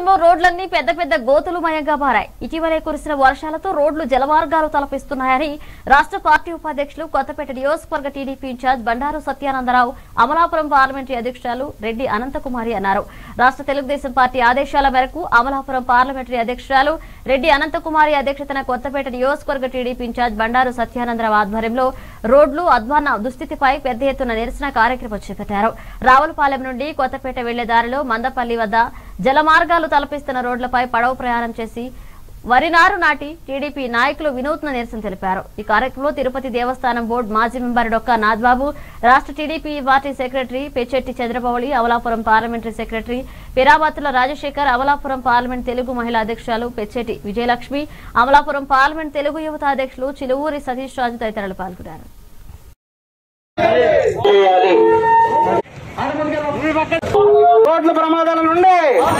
నగరంలో రోడ్లన్నీ పెద్ద పెద్ద గోతులు మయంగా మారాయి ఇటీవలే కురిసిన వర్షాలతో రోడ్లు జలమార్గాలు తలపిస్తున్నాయని రాష్ట్ర పార్టీ ఉపాధ్యక్షులు కొత్తపేట నియోజకవర్గ TDP in charge Bandaru Satyanandarao Amalapuram parliamentary అధ్యక్షురాలు రెడ్డి అనంతకుమారి అన్నారు రాష్ట్ర తెలుగుదేశం పార్టీ ఆదేశాల మేరకు అమలాపురం పార్లమెంటరీ అధ్యక్షురాలు రెడ్డి అనంతకుమారి అధ్యక్షతన కొత్తపేట నియోజకవర్గ టీడీపీ ఇన్ఛార్జ్ బండారు సత్యానందరావు ఆధ్వర్యంలో రోడ్లు అధ్వాన దుస్థితిపై పెద్ద ఎత్తున నిరసన కార్యక్రమం చేపట్టారు రావులపాలెం నుండి కొత్తపేట వెళ్లే దారిలో మందపల్లి వద్ద జలమార్గాలు తలపిస్తున్న రోడ్లపై పడవ ప్రయాణం చేసి వరినారు నాటి టీడీపీ నాయకులు వినూత్న నిరసన తెలిపారు ఈ కార్యక్రమంలో తిరుపతి దేవస్థానం బోర్డు మాజీ మెంబర్ డొక్కా నాథ్బాబు రాష్ట్ర TDP party secretary Pechetti Chandramouli Amalapuram parliamentary secretary Pirabattula Rajasekhar Amalapuram parliament Telugu మహిళా అధ్యక్షురాలు పెచ్చెట్టి విజయలక్ష్మి అమలాపురం పార్లమెంట్ తెలుగు యువత అధ్యక్షులు చిలువూరి సతీష్ రాజు తదితరులు పాల్గొన్నారు రోడ్ల ప్రమాదాల నుండి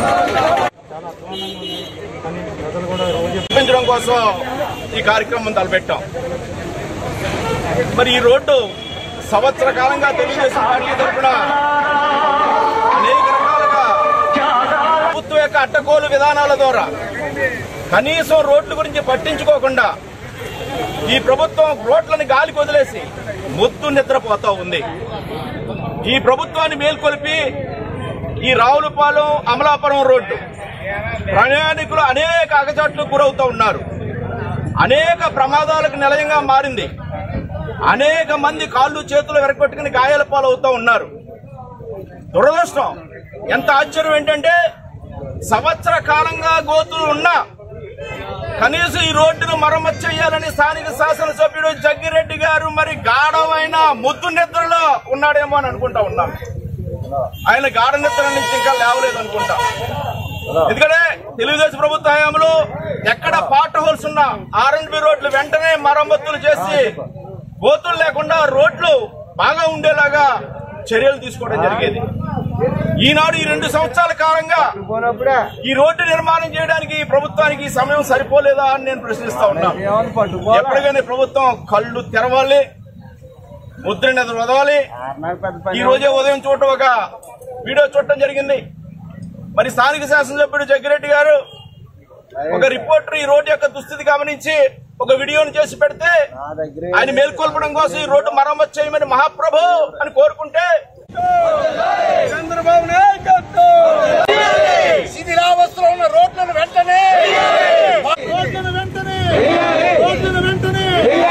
చూపించడం కోసం ఈ కార్యక్రమం తలపెట్టాం మరి ఈ రోడ్డు సంవత్సర కాలంగా తెలుగుదేశం పార్టీ తరఫున అనేక రకాలుగా ప్రభుత్వం యొక్క అడ్డకోలు విధానాల ద్వారా కనీసం రోడ్ల గురించి పట్టించుకోకుండా ఈ ప్రభుత్వం రోడ్లను గాలికి వదిలేసి మొద్దు నిద్రపోతా ఉంది ఈ ప్రభుత్వాన్ని మేల్కొల్పి ఈ రావులపాలెం అమలాపురం రోడ్డు ప్రయాణికులు అనేక అగచాట్లకు గురవుతూ ఉన్నారు అనేక ప్రమాదాలకు నిలయంగా మారింది అనేక మంది కాళ్ళు చేతులు వెరగొట్టుకుని గాయాల పాలవుతూ ఉన్నారు దురదృష్టం ఎంత ఆశ్చర్యం ఏంటంటే సంవత్సర కాలంగా గోతులు ఉన్నా కనీసం ఈ రోడ్డును మరమ్మతు చేయాలని స్థానిక శాసనసభ్యుడు జగ్గిరెడ్డి గారు మరి గాఢమైన ముద్దు నిద్రలో ఉన్నాడేమో అని అనుకుంటా ఉన్నాను ఆయన గాఢ నిద్ర నుంచి ఇంకా లేవలేదు అనుకుంటా ఎందుకంటే తెలుగుదేశం ప్రభుత్వ హయాంలో ఎక్కడ పార్ట్ హోల్స్ ఉన్నా ఆర్ అండ్ బి రోడ్లు వెంటనే మరమ్మతులు చేసి గోతులు లేకుండా రోడ్లు బాగా ఉండేలాగా చర్యలు తీసుకోవడం జరిగేది ఈనాడు ఈ రెండు సంవత్సరాల కాలంగా పోనప్పుడే ఈ రోడ్డు నిర్మాణం చేయడానికి ఈ ప్రభుత్వానికి ఈ సమయం సరిపోలేదా అని నేను ప్రశ్నిస్తా ఉన్నా ఏమని పట్టుకోవాలి ఎప్పటికైనా ప్రభుత్వం కళ్ళు తెరవాలి ముద్ర నిద్ర వదవాలి పెద్ద పని ఈ రోజే ఉదయం చూడటం ఒక వీడియో చూడటం జరిగింది మరి స్థానిక శాసనసభ్యుడు జగ్గిరెడ్డి గారు ఒక రిపోర్టర్ ఈ రోడ్డు యొక్క దుస్థితి గమనించి ఒక వీడియోను చేసి పెడితే నా దగ్గరే ఆయన మేల్కొల్పడం కోసం ఈ రోడ్డు మరమ్మతు చేయమని మహాప్రభు అని కోరుకుంటే చంద్రబాబు నాయకత్వం శిథిలావస్థలో ఉన్న రోడ్లను వెంటనే రోడ్లను వెంటనే రోడ్లను వెంటనే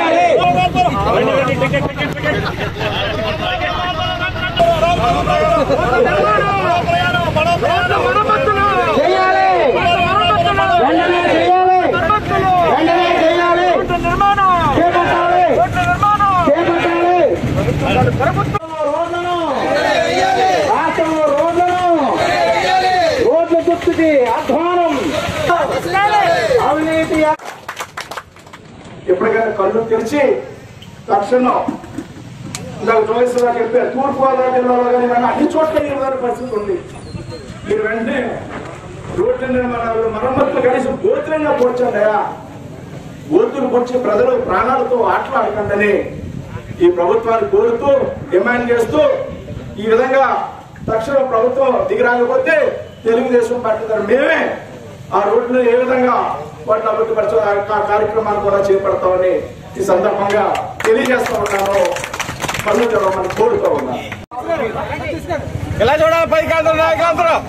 వెంటనే చేయాలి చేపట్టాలి చేపట్టాలి ప్రభుత్వంలో రోడ్లను రాష్ట్రంలో రోడ్లను రోడ్ల దుస్థితి అధ్వానం అవినీతి ఎప్పటికైనా కళ్ళు తెరిచి తక్షణం ఇందాక జోగేశ్వర గారు చెప్పారు తూర్పు గోదావరి జిల్లాలో కానీ మన అన్ని చోట్ల ఈ విధమైన పరిస్థితి ఉంది మీరు వెంటనే రోడ్ల నిర్మాణాలు మరమ్మతులు కనీసం గోతులంగా పోర్చండియా గోతులు పొడిచి ప్రజలు ప్రాణాలతో ఆటలాడకండి ఈ ప్రభుత్వాన్ని కోరుతూ డిమాండ్ చేస్తూ ఈ విధంగా తక్షణం ప్రభుత్వం దిగిరాకపోతే తెలుగుదేశం పార్టీ తరఫున మేమే ఆ రోడ్లు ఏ విధంగా వాటిని అభివృద్ధిపరచే ఆ కార్యక్రమాన్ని కూడా చేపడతామని ఈ సందర్భంగా తెలియజేస్తా ఉన్నాను పనులు తెరవమని కోరుతూ ఉన్నాను ఎలా చూడాలి పైకి నాయకాంతరం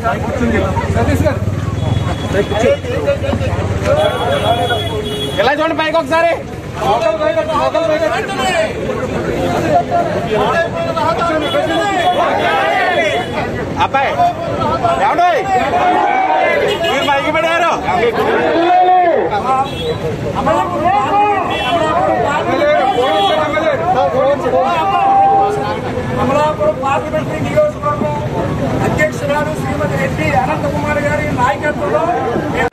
ఎలా చూడండి పైకి ఒకసారి అబ్బాయి ఏమండి మీరు మైకి పెట్టారు అమలాపురం పార్లమెంటరీ నియోజకవర్గం అధ్యక్షురాలు శ్రీమతి రెడ్డి అనంతకుమార్ గారి నాయకత్వంలో మేము